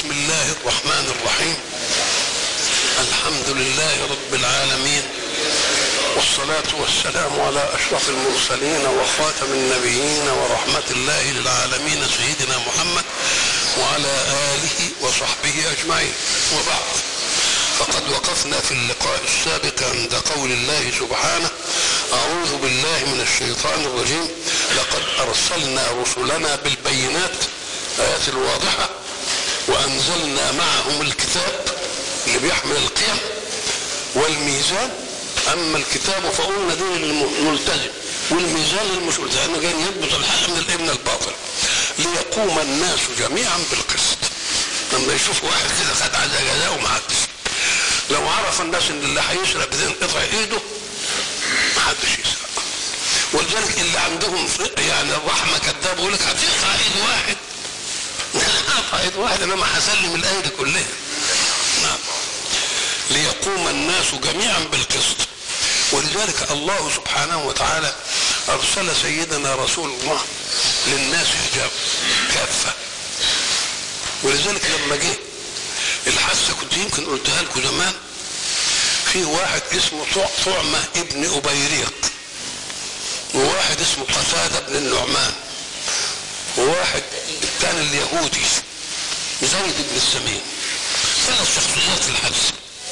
بسم الله الرحمن الرحيم الحمد لله رب العالمين والصلاة والسلام على أشرف المرسلين وخاتم النبيين ورحمة الله للعالمين سيدنا محمد وعلى آله وصحبه أجمعين وبعد فقد وقفنا في اللقاء السابق عند قول الله سبحانه أعوذ بالله من الشيطان الرجيم لقد أرسلنا رسلنا بالبينات الآيات الواضحة وأنزلنا معهم الكتاب اللي بيحمل القيم والميزان أما الكتاب فقلنا دين للملتزم والميزان للمش ملتزم لأنه جاي يضبط الحق من الابن الباطل ليقوم الناس جميعا بالقسط لما يشوف واحد كده خد على جزاء وما حدش لو عرف الناس ان اللي هيسرق بتنقطع ايده ما حدش يسرق ولذلك اللي عندهم يعني الرحمه كذاب يقول لك هتقطع ايد واحد هقطع ايد واحد انما هسلم الايدي كلها نعم ليقوم الناس جميعا بالقسط ولذلك الله سبحانه وتعالى ارسل سيدنا رسول الله للناس حجاب كافه ولذلك لما جه الحاسه كنت يمكن قلتها لكم زمان في واحد اسمه طعمه ابن ابيريق وواحد اسمه قتاده بن النعمان وواحد الثاني اليهودي زيد بن السمين ثلاث شخصيات في الحدث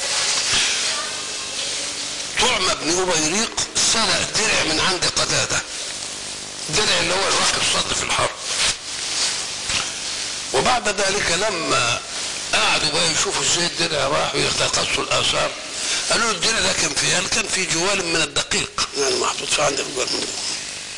طعمه بن ابيريق سرق درع من عند قتاده الدرع اللي هو الراكب صد في الحرب وبعد ذلك لما قعدوا بقى يشوفوا ازاي الدرع راح ويتقصوا الاثار قالوا له الدرع ده كان فيه قال كان في جوال من الدقيق يعني محطوط في عندك جوال من ده.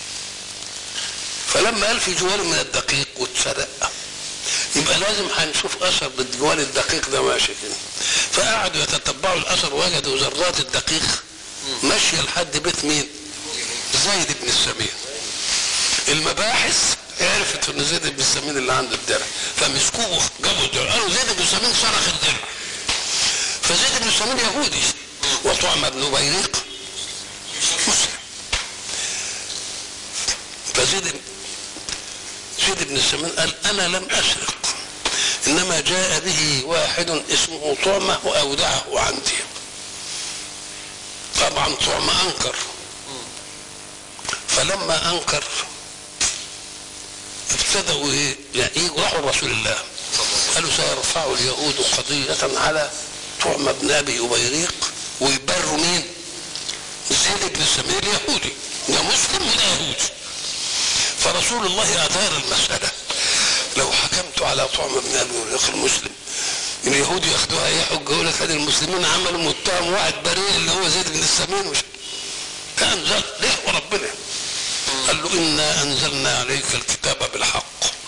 فلما قال في جوال من الدقيق واتسرق يبقى لازم هنشوف اثر بالجوال الدقيق ده ماشي كده فقعدوا يتتبعوا الاثر وجدوا ذرات الدقيق ماشيه لحد بيت مين؟ زيد بن السمين المباحث عرفت ان زيد بن السمين اللي عنده الدرع فمسكوه جابوا الدرع قالوا زيد بن السمين صرخ الدرع فزيد بن السمين يهودي وطعم بن بيريق مسلم فزيد زيد بن السمين قال انا لم اسرق انما جاء به واحد اسمه طعمه واودعه عندي طبعا طعمه انكر فلما انكر ابتدأوا ايه يعني راحوا لرسول الله قالوا سيرفع اليهود قضية على طعم ابن ابي ابيريق ويبروا مين؟ زيد بن السمير اليهودي ده مسلم وده يهودي فرسول الله ادار المسألة لو حكمت على طعم ابن ابي ابيريق المسلم اليهود ياخدوها ايه حجه يقول لك هذه المسلمين عملوا متهم واحد بريء اللي هو زيد بن السمين وش فانزل ليه وربنا قال له انا انزلنا عليك الكتاب بالحق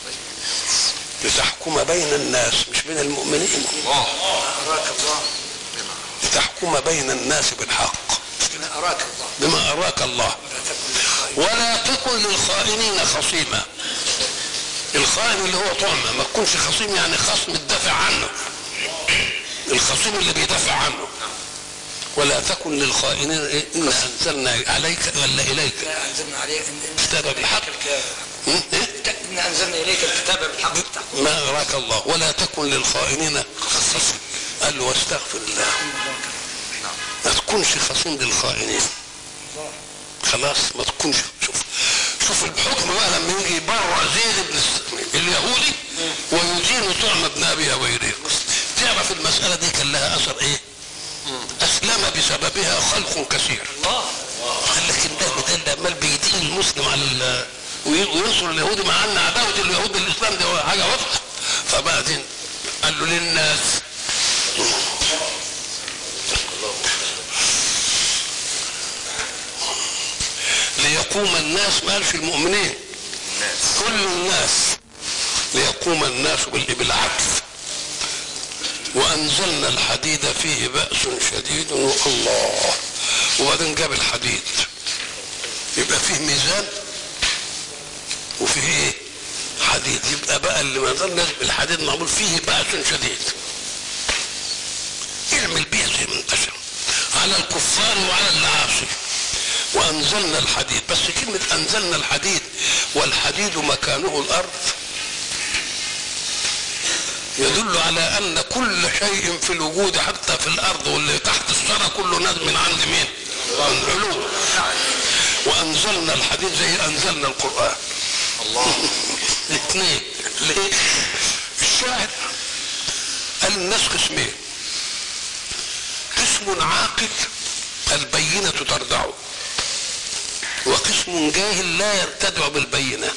لتحكم بين الناس مش بين المؤمنين أراك الله لتحكم بين الناس بالحق بما أراك الله بما اراك الله ولا تكن للخائن ولا تكن للخائنين خصيما الخائن اللي هو طعمه ما تكونش خصيم يعني خصم تدافع عنه الخصيم اللي بيدافع عنه ولا تكن للخائنين إيه؟ انا انزلنا عليك ولا اليك إنا أنزلنا عليك إن- كتاب بالحق. الكتاب. م? إيه؟ إنا أنزلنا إليك الكتاب بالحق تحكم ما اراك الله ولا تكن للخائنين خصيما قال له واستغفر الله ما تكونش خصيم للخائنين خلاص ما تكونش شوف شوف الحكم بقى لما يجي يبرع زيد بن الس- اليهودي ويدين طعم ابن ابي هويريق تعرف المساله دي كان لها اثر ايه؟ اسلم بسببها خلق كثير الله قال لك ده ده عمال بيدين المسلم على ال وي- وينصر اليهودي مع ان عداوه اليهود للاسلام دي حاجه واضحه فبعدين قال له للناس ليقوم الناس ما قالش المؤمنين كل الناس ليقوم الناس بال- بالعدل وانزلنا الحديد فيه باس شديد الله وبعدين جاب الحديد يبقى فيه ميزان وفيه ايه حديد يبقى بقى اللي ما زال نازل بالحديد معمول فيه بأس شديد اعمل بيها زي ما انت شايف على الكفار وعلى العاصي وانزلنا الحديد بس كلمة انزلنا الحديد والحديد مكانه الارض يدل على ان كل شيء في الوجود حتى في الارض واللي تحت الثرى كله نازل من عند مين؟ من علو وانزلنا الحديد زي انزلنا القران الله الاثنين ليه؟ الشاعر قال الناس قسمين قسم عاقل البينة تردعه وقسم جاهل لا يرتدع بالبينة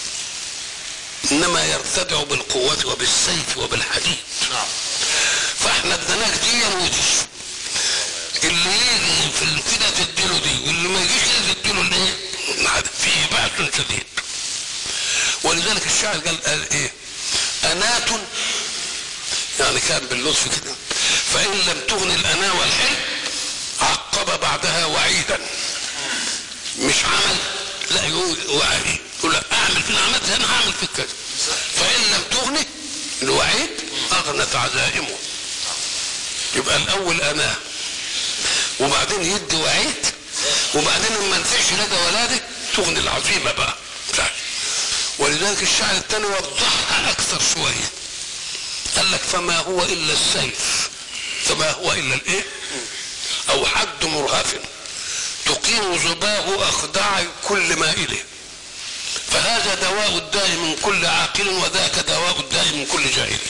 انما يرتدع بالقوة وبالسيف وبالحديد نعم فاحنا اديناك دي ودي اللي يجي في الكده تديله دي واللي ما يجيش كده تديله الايه؟ العدد. فيه بأس شديد ولذلك الشاعر قال قال ايه؟ أنات يعني كان باللطف كده فإن لم تغن الأنا والحلم عقب بعدها وعيدا مش عمل لا يقول وعيد يقول لك اعمل في عملت انا هعمل فيك كذا فإن لم تغني الوعيد أغنت عزائمه يبقى الأول أنا وبعدين يدي وعيد وبعدين لما نفعش لدى ولاده تغني العظيمة بقى بتاعت. ولذلك الشاعر الثاني وضحها أكثر شوية قال لك فما هو إلا السيف فما هو إلا الإيه أو حد مرهف تقيم زباه أخداع كل مائل فهذا دواء الداء من كل عاقل وذاك دواء الداء من كل جاهل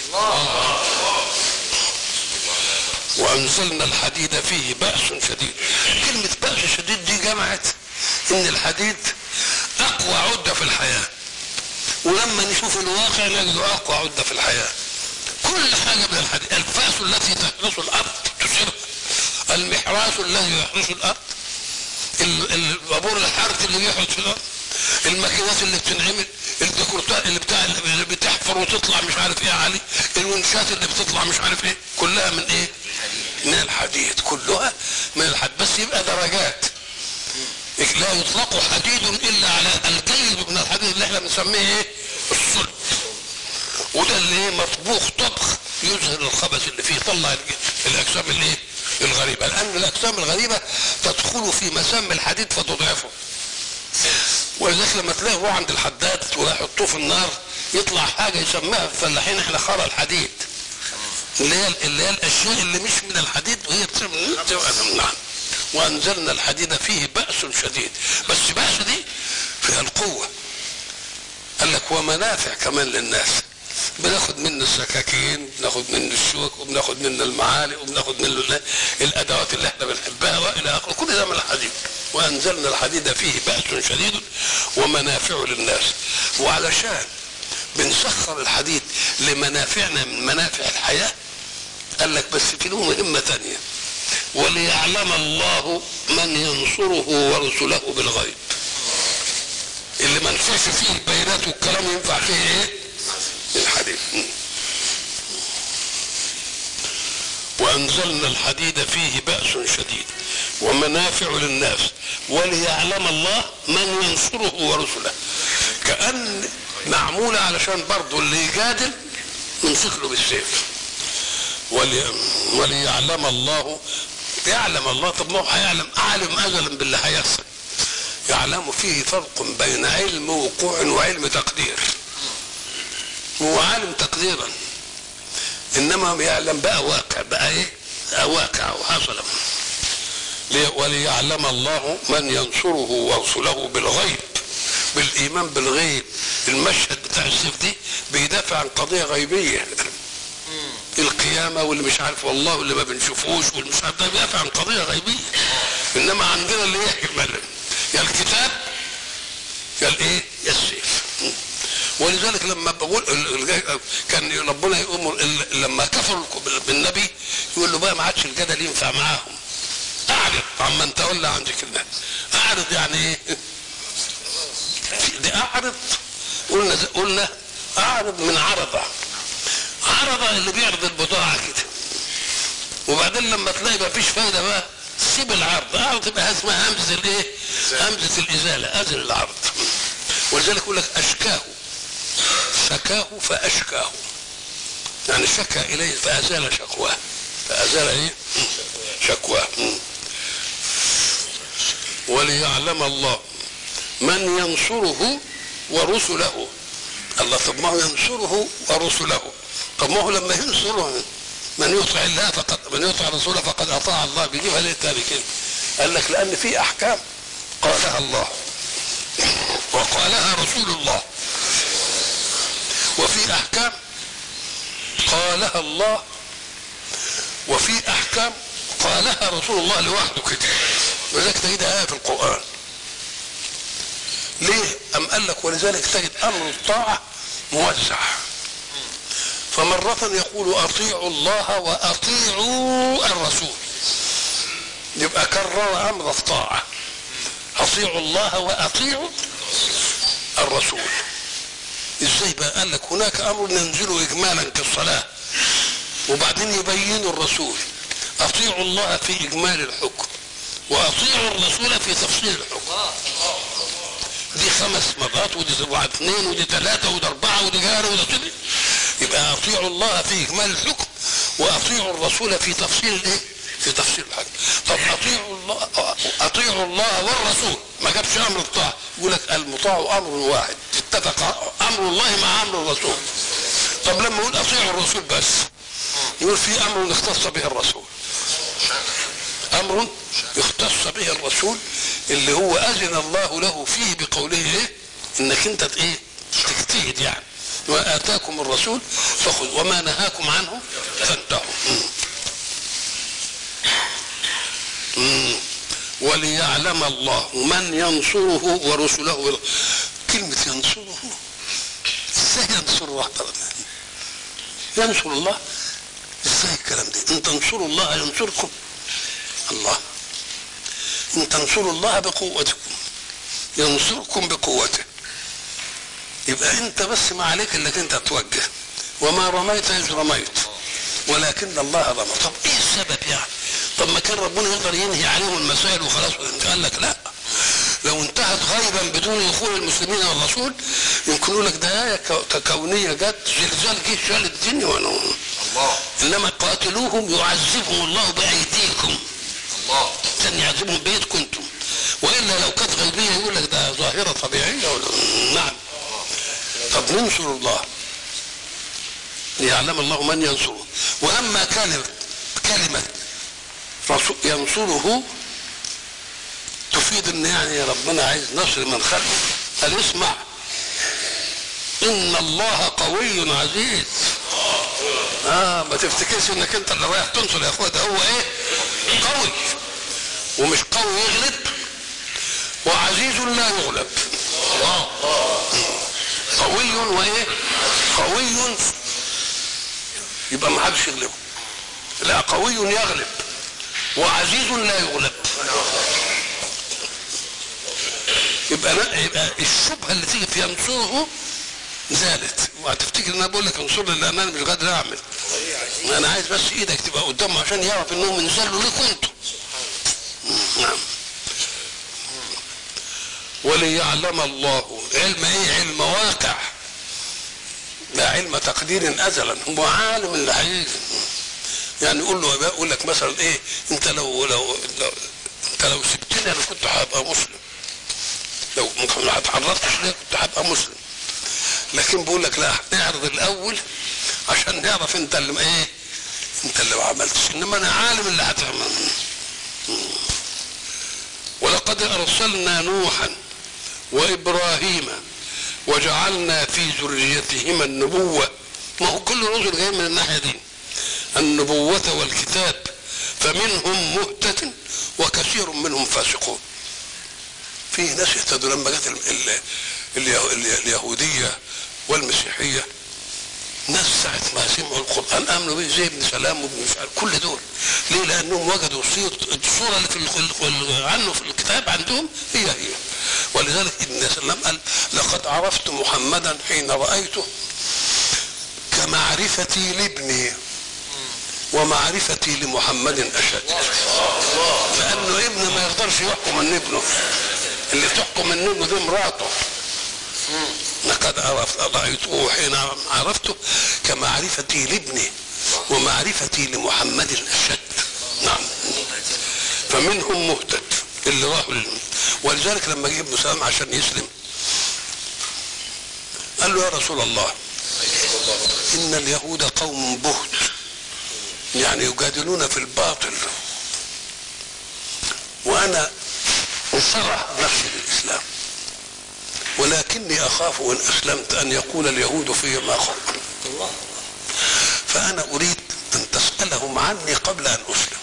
وانزلنا الحديد فيه بأس شديد كلمة بأس شديد دي جمعت ان الحديد اقوى عدة في الحياة ولما نشوف الواقع نجد اقوى عدة في الحياة كل حاجة من الحديد الفأس التي تحرس الارض تصير المحراس الذي يحرس الارض ال- البابور الحارث اللي بيحرس في الارض الماكينات اللي بتنعمل الديكورتات اللي بتاع اللي بتحفر وتطلع مش عارف ايه علي الونشات اللي بتطلع مش عارف ايه كلها من ايه من الحديد كلها من الحديد بس يبقى درجات لا يطلق حديد الا على الجيد من الحديد اللي احنا بنسميه ايه الصلب وده اللي ايه مطبوخ طبخ يظهر الخبث اللي فيه يطلع الج- الاجسام الايه الغريبه لان الاجسام الغريبه تدخل في مسام الحديد فتضعفه ولذلك لما تلاقيه هو عند الحداد ويحطوه في النار يطلع حاجه يسميها في الفلاحين احنا خرى الحديد اللي هي اللي هي الاشياء اللي مش من الحديد وهي بتعمل نعم وانزلنا الحديد فيه باس شديد بس باس دي فيها القوه قال لك ومنافع كمان للناس بناخد منه السكاكين بناخد منه الشوك وبناخد منه المعالق وبناخد منه ال- الادوات اللي احنا بنحبها والى اخره كل ده من الحديد وانزلنا الحديد فيه باس شديد ومنافع للناس وعلشان بنسخر الحديد لمنافعنا من منافع الحياه قال لك بس في له مهمه ثانيه وليعلم الله من ينصره ورسله بالغيب اللي ما نفعش فيه البيانات والكلام ينفع فيه ايه الحديد م. وانزلنا الحديد فيه باس شديد ومنافع للناس وليعلم الله من ينصره ورسله كان معموله علشان برضه اللي يجادل نمسك له بالسيف ولي وليعلم الله يعلم الله طب ما هو هيعلم عالم ازلا باللي هيحصل يعلم فيه فرق بين علم وقوع وعلم تقدير هو عالم تقديرا انما يعلم بقى واقع بقى ايه واقع وحصل لي- وليعلم الله من ينصره ورسله بالغيب بالايمان بالغيب المشهد بتاع السيف دي بيدافع عن قضيه غيبيه القيامه واللي مش عارف والله واللي ما بنشوفوش واللي مش عارف ده بيدافع عن قضيه غيبيه انما عندنا اللي يحمل يا الكتاب يا الايه يا السيف ولذلك لما بقول ال- ال- كان ربنا يامر ال- لما كفروا بالنبي يقول له بقى ما عادش الجدل ينفع معاهم اعرض عمن تولى عن ذكر الله اعرض يعني ايه دي اعرض قلنا قلنا اعرض من عرضه عرضه اللي بيعرض البضاعه كده وبعدين لما تلاقي ما فيش فايده بقى سيب العرض اعرض يبقى اسمها همزه الايه همزه الازاله ازل العرض ولذلك يقول لك اشكاه شكاه فاشكاه يعني شكى اليه فازال شكواه فازال ايه شكواه وليعلم الله من ينصره ورسله الله طب ما هو ينصره ورسله طب ما هو لما ينصر من يطع الله فقد من يطع رسوله فقد اطاع الله بيجيبها ليه تاني كده؟ قال لك لان في احكام قالها الله وقالها رسول الله وفي احكام قالها الله وفي احكام قالها رسول الله لوحده كده ولذلك تجد ايه في القران ليه ام قال لك ولذلك تجد امر الطاعه موزع فمرة يقول أطيعوا الله وأطيعوا الرسول يبقى كرر أمر الطاعة أطيعوا الله وأطيعوا الرسول ازاي بقى قال لك هناك امر ينزل اجمالا كالصلاه وبعدين يبين الرسول اطيعوا الله في اجمال الحكم واطيعوا الرسول في تفصيل الحكم دي خمس مرات ودي سبعة اثنين ودي ثلاثة ودي أربعة ودي جارة ودي كده يبقى أطيعوا الله في إكمال الحكم وأطيعوا الرسول في تفصيل الإيه؟ في تفصيل الحكم طب أطيعوا الله أطيعوا الله والرسول ما جابش أمر الطاعة يقول لك المطاع أمر واحد اتفق أمر الله مع أمر الرسول طب لما يقول أطيعوا الرسول بس يقول في أمر اختص به الرسول امر يختص به الرسول اللي هو اذن الله له فيه بقوله ايه انك انت ايه تجتهد يعني واتاكم الرسول فخذ وما نهاكم عنه فانتهوا مم. مم. وليعلم الله من ينصره ورسله كلمة ينصره ازاي ينصر الله ينصر الله ازاي الكلام ده ان تنصروا الله ينصركم الله ان تنصروا الله بقوتكم ينصركم بقوته يبقى انت بس ما عليك انك انت توجه وما رميت اذ رميت ولكن الله رمى طب ايه السبب يعني طب ما كان ربنا يقدر ينهي عليهم المسائل وخلاص قال لك لا لو انتهت غيبا بدون دخول المسلمين والرسول يمكن يقول لك ده آية كونية جت زلزال جه شال الدنيا وانا الله انما قاتلوهم يعذبهم الله بايديكم الله عشان يعذبهم بايدكم انتم والا لو كانت غيبيه يقول لك ده ظاهره طبيعيه ولا نعم طب ننصر الله ليعلم الله من ينصره واما كلمه كلمه رسول ينصره تفيد ان يعني ربنا عايز نصر من خلقه قال اسمع ان الله قوي عزيز اه ما تفتكرش انك انت اللي رايح تنصر يا اخويا ده هو ايه قوي ومش قوي يغلب وعزيز لا يغلب قوي وايه قوي يبقى ما حدش يغلبه لا قوي يغلب وعزيز لا يغلب يبقى لا يبقى الشبهه اللي تيجي في ينصره زالت وهتفتكر ان انا بقول لك انصرني لان انا مش قادر اعمل انا عايز بس ايدك تبقى قدامه عشان يعرف انهم انزلوا لكم انتوا نعم وليعلم الله علم ايه علم واقع لا علم تقدير ازلا هو عالم اللي هيجي يعني يقول له يقول لك مثلا ايه انت لو لو, لو انت لو سبتني انا كنت هبقى مسلم لو ما اتعرضتش ليه كنت هبقى مسلم لكن بقول لك لا نعرض الاول عشان نعرف انت اللي ايه انت اللي ما عملتش انما انا عالم اللي هتعمل ولقد ارسلنا نوحا وابراهيم وجعلنا في ذريتهما النبوه ما هو كل الرسل جاي من الناحيه دي النبوة والكتاب فمنهم مهتد وكثير منهم فاسقون في ناس اهتدوا لما جت ال- ال- اليه- ال- اليهودية والمسيحية ناس ساعة ما سمعوا القرآن آمنوا به زي ابن سلام وابن مش عارف كل دول ليه؟ لأنهم وجدوا صيغة الصورة اللي في ال- ال- عنه في الكتاب عندهم هي هي ولذلك ابن سلام قال لقد عرفت محمدا حين رأيته كمعرفتي لابني ومعرفتي لمحمد اشد لانه ابن ما يقدرش يحكم من ابنه اللي تحكم من ابنه دي مراته لقد عرفت رايته حين عرفته كمعرفتي لابني ومعرفتي لمحمد اشد نعم فمنهم مهتد اللي راحوا لل- ولذلك لما جه ابن سلام عشان يسلم قال له يا رسول الله إن اليهود قوم بهت يعني يجادلون في الباطل وأنا انصرع نفسي للإسلام ولكني أخاف إن أسلمت أن يقول اليهود في ما قال الله فأنا أريد أن تسألهم عني قبل أن أسلم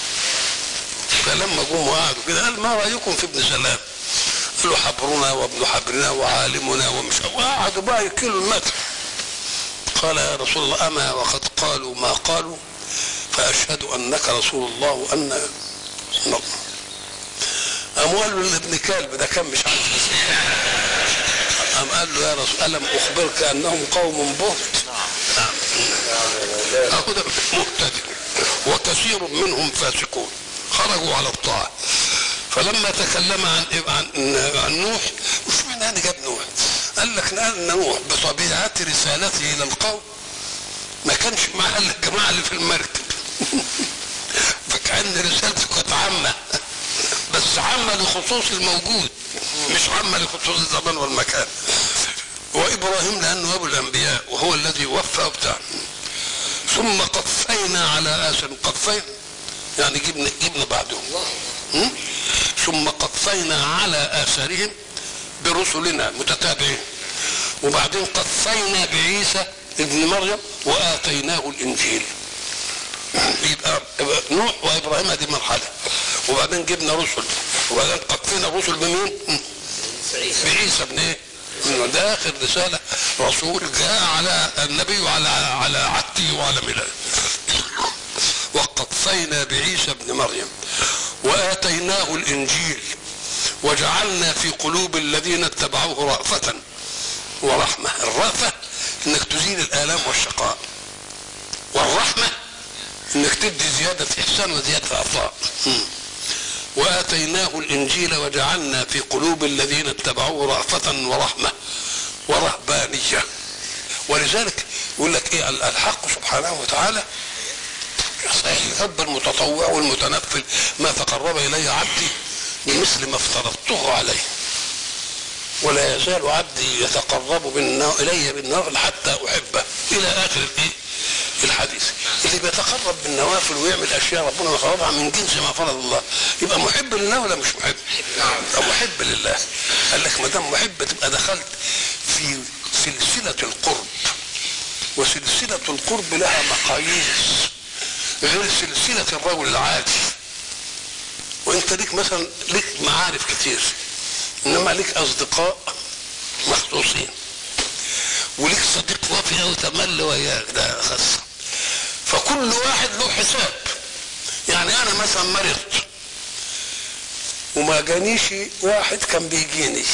فلما جم وقعدوا كده قال ما رأيكم في ابن سلام قالوا حبرنا وابن حبرنا وعالمنا ومش وقعدوا بقى يكلوا المدح قال يا رسول الله أما وقد قالوا ما قالوا فأشهد أنك رسول الله وأن نعم قام قال له لابن كلب ده كان مش عارف قام قال له يا رسول ألم أخبرك أنهم قوم بهت نعم أهو ده مهتدي وكثير منهم فاسقون خرجوا على الطاعة فلما تكلم عن عن, عن نوح مش معنى أنا جاب نوح قال لك لأن نوح بطبيعة رسالته إلى القوم ما كانش معاه إلا الجماعة اللي في المركب فكأن رسالته كانت عامة بس عامة لخصوص الموجود مش عامة لخصوص الزمان والمكان وإبراهيم لأنه أبو الأنبياء وهو الذي وفى وبتاع ثم قفينا على آثار قفينا يعني جبنا جبنا بعدهم م? ثم قفينا على آثارهم برسلنا متتابعين وبعدين قفينا بعيسى ابن مريم وآتيناه الإنجيل يبقى يبقى نوح وإبراهيم هذه مرحلة وبعدين جبنا رسل وبعدين قفينا الرسل بمين؟ م? بعيسى ابن ايه؟ انه ده اخر رساله رسول جاء على النبي وعلى على عهده وعلى ميلاده وقفينا بعيسى ابن مريم واتيناه الانجيل وجعلنا في قلوب الذين اتبعوه رأفة ورحمة الرأفة انك تزيل الآلام والشقاء والرحمة انك تدي زيادة احسان وزيادة عطاء واتيناه الانجيل وجعلنا في قلوب الذين اتبعوه رأفة ورحمة ورهبانية ولذلك يقول لك ايه الحق سبحانه وتعالى صحيح يحب المتطوع والمتنفل ما تقرب الي عبدي بمثل ما افترضته عليه ولا يزال عبدي يتقرب بالنا- الي بالنوافل حتى احبه الى اخر الايه الحديث اللي بيتقرب بالنوافل ويعمل اشياء ربنا فرضها من جنس ما فرض الله يبقى محب لله ولا مش محب؟ يبقى محب لله قال لك ما دام محب تبقى دخلت في سلسله القرب وسلسله القرب لها مقاييس غير سلسله الرجل العادي وانت ليك مثلا ليك معارف كتير انما ليك اصدقاء مخصوصين وليك صديق وفي او تمل وياك ده خاصه فكل واحد له حساب يعني انا مثلا مرضت وما جانيش واحد كان بيجيني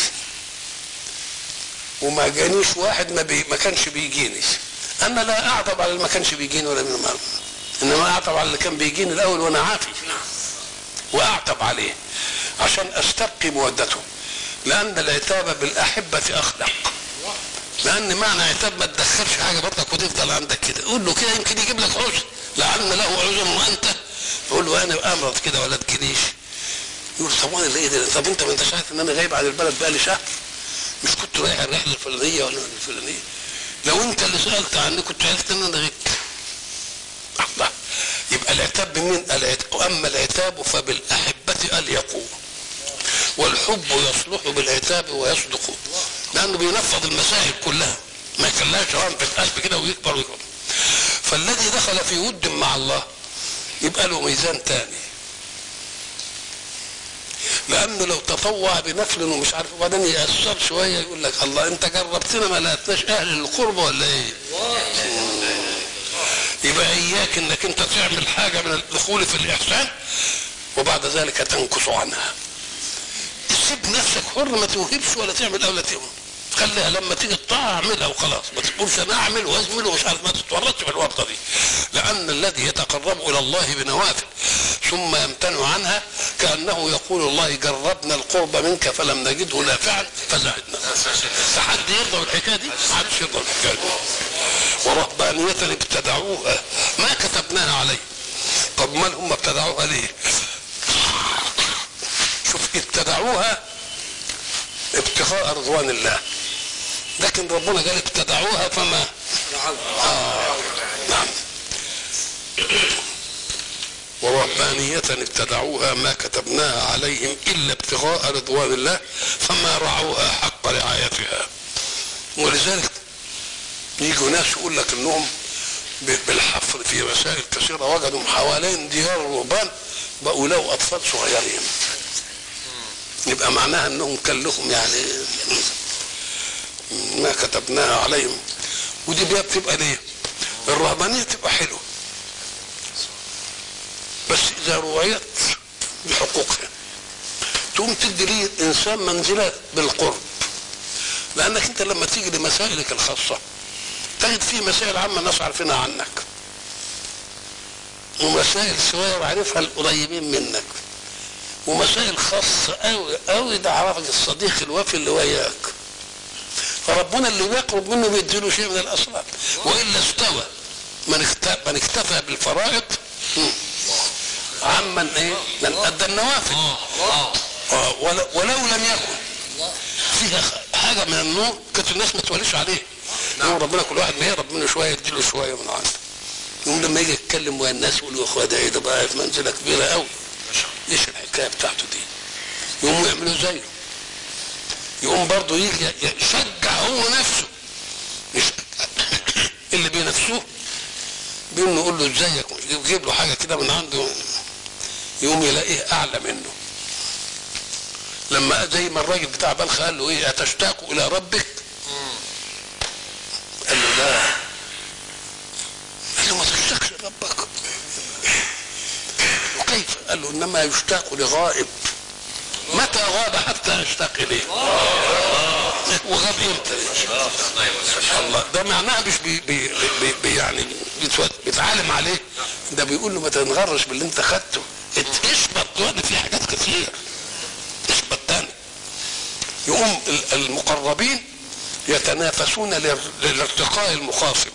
وما جانيش واحد ما, بي ما كانش بيجيني انا لا اعطب على اللي ما كانش بيجيني ولا من ما انما اعطب على اللي كان بيجيني الاول وانا عافي واعتب عليه عشان استبقي مودته لان العتاب بالاحبه اخلق لان معنى عتاب ما تدخلش حاجه بطنك وتفضل عندك كده قول له كده يمكن يجيب لك عذر لعل له عذر وانت تقول له انا امرض كده ولا تجينيش يقول طب وانا ليه ده طب انت ما انتش عارف ان انا غايب عن البلد بقالي شهر مش كنت رايح الرحله الفلانيه ولا الفلانيه لو انت اللي سالت عني كنت عرفت ان انا غبت الله يبقى العتاب بمين العتاب اما العتاب فبالاحبه اليقوا والحب يصلح بالعتاب ويصدق لانه بينفض المسائل كلها ما يخليهاش ران في القلب كده ويكبر ويكبر فالذي دخل في ود مع الله يبقى له ميزان تاني لانه لو تطوع بنفل ومش عارف وبعدين يأثر شويه يقول لك الله انت جربتنا ما لقيتناش اهل القرب ولا ايه؟ يبقى اياك انك انت تعمل حاجه من الدخول في الاحسان وبعد ذلك تنكس عنها سيب نفسك حر ما توهبش ولا تعمل او لا تعمل خليها لما تيجي الطاعه اعملها وخلاص ما تقولش انا اعمل وازمل ومش عارف ما تتورطش في الورطه دي لان الذي يتقرب الى الله بنوافل ثم يمتنع عنها كانه يقول الله جربنا القرب منك فلم نجده نافعا فزهدنا حد يرضى بالحكايه دي؟ ما حدش يرضى بالحكايه دي ورهبانية ابتدعوها ما كتبناها عليه طب ما هم ابتدعوها ليه شوف ابتدعوها ابتغاء رضوان الله لكن ربنا قال ابتدعوها فما نعم ورهبانية ابتدعوها ما كتبناها عليهم إلا ابتغاء رضوان الله فما رعوها حق رعايتها ولذلك يجوا ناس يقول لك انهم ب- بالحفر في مسائل كثيرة وجدوا حوالين ديار الرهبان بقوا له أطفال صغيرين يبقى معناها انهم كان لهم يعني ما كتبناها عليهم ودي بقى بتبقى ليه؟ الرهبانية تبقى حلوة بس إذا رويت بحقوقها تقوم تدي ليه إنسان منزلة بالقرب لأنك أنت لما تيجي لمسائلك الخاصة تجد فيه مسائل عامة الناس عارفينها عنك ومسائل صغيرة عارفها القريبين منك ومسائل خاصة أوي أوي ده عرفك الصديق الوفي اللي وياك فربنا اللي بيقرب منه بيديله شيء من الأسرار وإلا استوى من اكتفى, من اكتفى بالفرائض مم. عمن ايه من ادى النوافل آه، ولو, ولو لم يكن فيها خ- حاجه من النور كانت الناس ما توليش عليه نعم ربنا كل واحد بيهرب منه شويه يديله شويه من عنده يقوم لما يجي يتكلم ويا الناس يقول يا اخويا ده ايه ده بقى في منزله كبيره قوي ايش الحكايه بتاعته دي يقوموا يعملوا زيه يقوم برضه يجي ي- يشجع هو نفسه يشجع اللي بينافسوه بيقوم يقول له ازيك يجيب له حاجه كده من عنده يقوم يلاقيه اعلى منه لما زي ما الراجل بتاع بلخ قال له ايه اتشتاق الى ربك قال له لا قال له ما تشتاقش لربك وكيف قال له انما يشتاق لغائب متى غاب حتى اشتاق اليه وغاب امتى الله ده معناها مش بي بي بي بي يعني بيتوت- بيتعالم عليه ده بيقول له ما تنغرش باللي انت خدته ات- اثبت يعني في حاجات كتير اثبت تاني يقوم ال- المقربين يتنافسون لل- للارتقاء المخاصم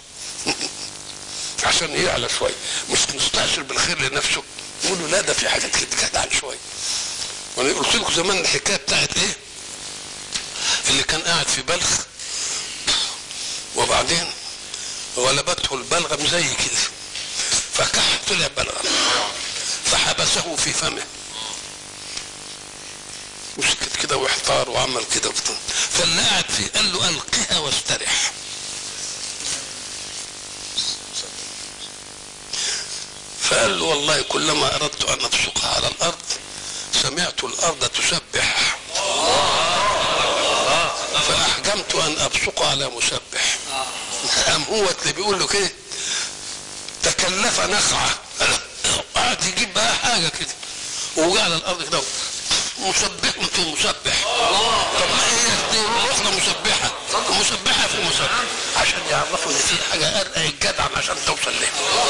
عشان يعلى شويه مش مستأثر بالخير لنفسه يقول له لا ده في حاجات كده جدعان شويه وانا قلت لكم زمان الحكايه بتاعت ايه اللي كان قاعد في بلخ وبعدين غلبته البلغم زي كده فكح طلع بلغم فحبسه في فمه وسكت كده واحتار وعمل كده وبتاع فاللي قاعد فيه قال له القها واسترح فقال له والله كلما اردت ان ابصقها على الارض سمعت الارض تسبح فاحجمت ان ابصق على مسبح قام هو اللي بيقول له كده تكلف نخعه قعد يجيب بقى حاجه كده ووقع على الارض كده مسبح في مسبح طب ما هي دي رحله مسبحه مسبحه في مسبح عشان يعرفوا ان في حاجه ارقى الجدع عشان توصل لها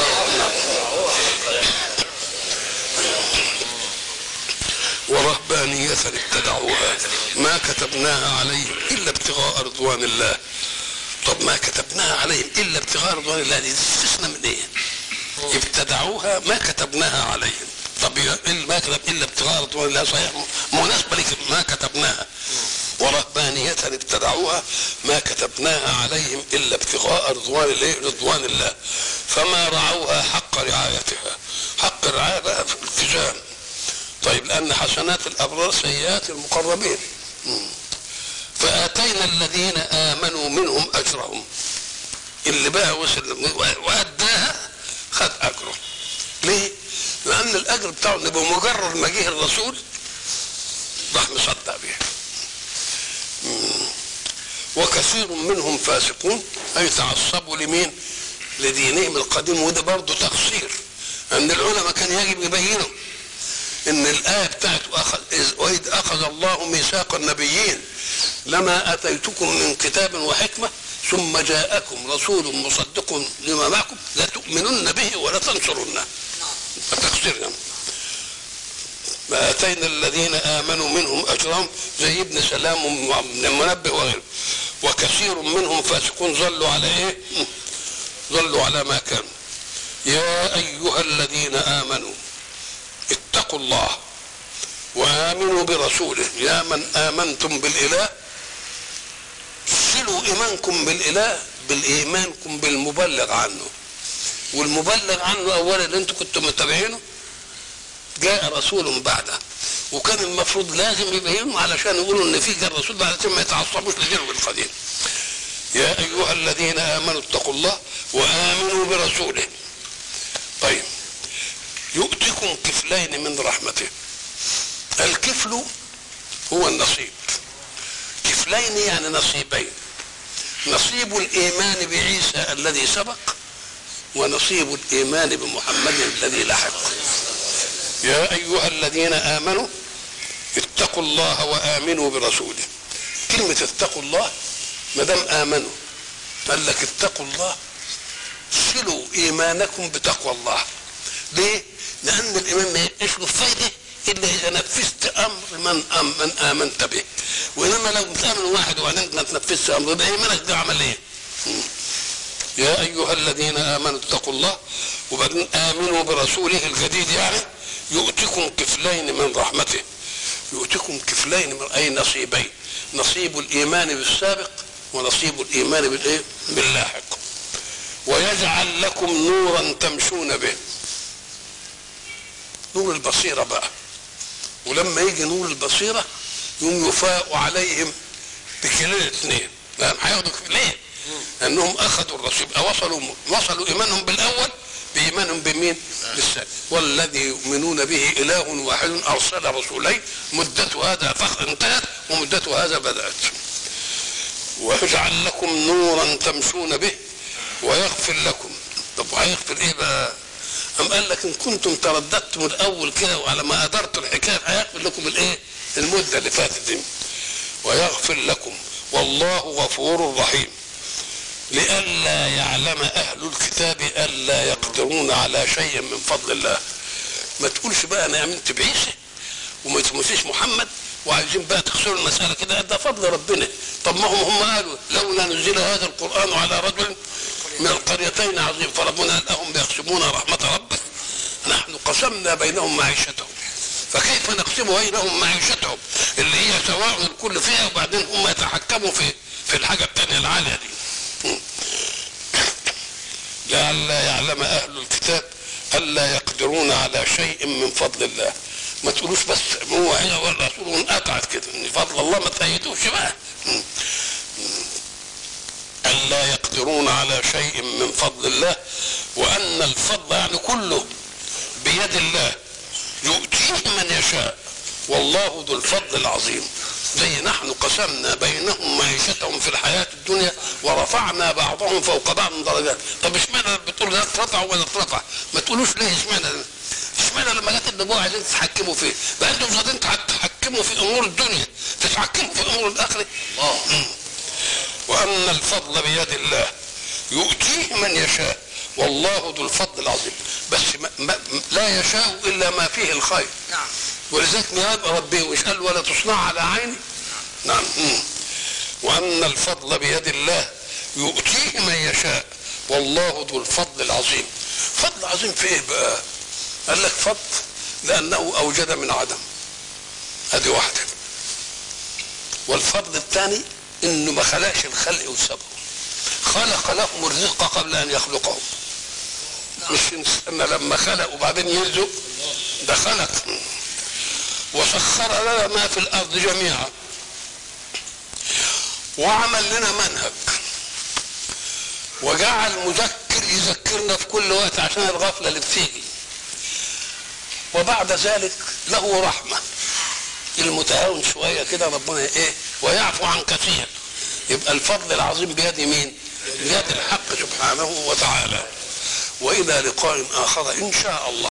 ورهبانية ابتدعوها ما كتبناها عليهم إلا ابتغاء رضوان الله طب ما كتبناها عليهم إلا ابتغاء رضوان الله دي استثنى من إيه؟ ابتدعوها ما كتبناها عليهم طب إيه ما كتب إلا ابتغاء رضوان الله صحيح مناسبة لك ما كتبناها ورهبانية ابتدعوها ما كتبناها عليهم إلا ابتغاء رضوان الله رضوان الله فما رعوها حق رعايتها حق الرعاية بقى في الالتزام طيب لأن حسنات الأبرار سيئات المقربين مم. فآتينا الذين آمنوا منهم أجرهم اللي بقى وصل وأداها خد أجره ليه؟ لأن الأجر بتاعه إنه بمجرد ما جه الرسول راح مصدق بيه مم. وكثير منهم فاسقون أي تعصبوا لمين؟ لدينهم القديم وده برضه تقصير أن العلماء كان يجب يبينوا ان الايه بتاعت أخذ إذ- واذ اخذ الله ميثاق النبيين لما اتيتكم من كتاب وحكمه ثم جاءكم رسول مصدق لما معكم لتؤمنن به ولا تنصرنه التقصير يعني فاتينا الذين امنوا منهم اجرهم زي ابن سلام وابن منبه وغيره وكثير منهم فاسقون ظلوا على ايه؟ ظلوا على ما كانوا يا ايها الذين امنوا اتقوا الله وامنوا برسوله يا من امنتم بالاله صلوا ايمانكم بالاله بالايمانكم بالمبلغ عنه والمبلغ عنه اولا اللي انتم كنتم متابعينه جاء رسول بعده وكان المفروض لازم يبينوا علشان يقولوا ان في جاء رسول بعد عشان ما يتعصبوش لجنب القديم يا ايها الذين امنوا اتقوا الله وامنوا برسوله طيب يؤتكم كفلين من رحمته الكفل هو النصيب كفلين يعني نصيبين نصيب الايمان بعيسى الذي سبق ونصيب الايمان بمحمد الذي لحق يا ايها الذين امنوا اتقوا الله وامنوا برسوله كلمه اتقوا الله ما دام امنوا قال لك اتقوا الله صلوا ايمانكم بتقوى الله ليه لان الايمان ما يبقاش له فايده الا اذا نفذت امر من أم من امنت به وانما لو بتامن واحد وبعدين ما تنفذش امر يبقى ايمانك ده عمل ايه؟ يا ايها الذين امنوا اتقوا الله وبعدين امنوا برسوله الجديد يعني يؤتكم كفلين من رحمته يؤتكم كفلين من اي نصيبين نصيب الايمان بالسابق ونصيب الايمان بالايه؟ باللاحق ويجعل لكم نورا تمشون به نور البصيره بقى ولما يجي نور البصيره يوم يفاء عليهم بكلين الاثنين لان هياخدوا كفلين لانهم اخذوا الرسول وصلوا وصلوا ايمانهم بالاول بايمانهم بمين؟ بالثاني والذي يؤمنون به اله واحد ارسل رسولين مدة هذا فخر انتهت ومدة هذا بدات ويجعل لكم نورا تمشون به ويغفر لكم طب وهيغفر ايه بقى؟ أم قال لك إن كنتم ترددتم الأول كده وعلى ما أدرتوا الحكاية هيغفر لكم الإيه؟ المدة اللي فاتت دي ويغفر لكم والله غفور رحيم لئلا يعلم أهل الكتاب ألا يقدرون على شيء من فضل الله ما تقولش بقى أنا آمنت بعيسى وما تمسيش محمد وعايزين بقى تخسروا المسألة كده ده فضل ربنا طب ما هم هم قالوا لولا نزل هذا القرآن على رجل من القريتين عظيم فربنا قال لهم يقسمون رحمة ربك نحن قسمنا بينهم معيشتهم فكيف نقسم بينهم معيشتهم اللي هي سواء الكل فيها وبعدين هم يتحكموا في في الحاجة الثانية العالية دي لئلا يعلم أهل الكتاب ألا يقدرون على شيء من فضل الله ما تقولوش بس هو هي والرسول وانقطعت كده ان فضل الله ما تأيدوش بقى ألا يقدرون على شيء من فضل الله وأن الفضل يعني كله بيد الله يؤتيه من يشاء والله ذو الفضل العظيم زي نحن قسمنا بينهم معيشتهم في الحياة الدنيا ورفعنا بعضهم فوق بعض درجات طب اشمعنى بتقول ده اترفع ولا اترفع ما تقولوش ليه اشمعنى اشمعنى لما جت النبوة عايزين تتحكموا فيه بقى انتم مش قادرين تتحكموا في امور الدنيا تتحكموا في امور الاخره الله وأن الفضل بيد الله يؤتيه من يشاء والله ذو الفضل العظيم بس ما ما لا يشاء إلا ما فيه الخير نعم ولذلك ما يبقى ربي وش قال ولا تصنع على عيني نعم مم. وأن الفضل بيد الله يؤتيه من يشاء والله ذو الفضل العظيم فضل عظيم في ايه بقى قال لك فضل لأنه أوجد من عدم هذه واحدة والفضل الثاني انه ما خلقش الخلق وسبقه خلق لهم الرزق قبل ان يخلقهم مش ان لما خلق وبعدين يرزق ده خلق وسخر لنا ما في الارض جميعا وعمل لنا منهج وجعل مذكر يذكرنا في كل وقت عشان الغفله اللي بتيجي وبعد ذلك له رحمه المتهاون شويه كده ربنا ايه ويعفو عن كثير يبقى الفضل العظيم بيد مين بيد الحق سبحانه وتعالى والى لقاء اخر ان شاء الله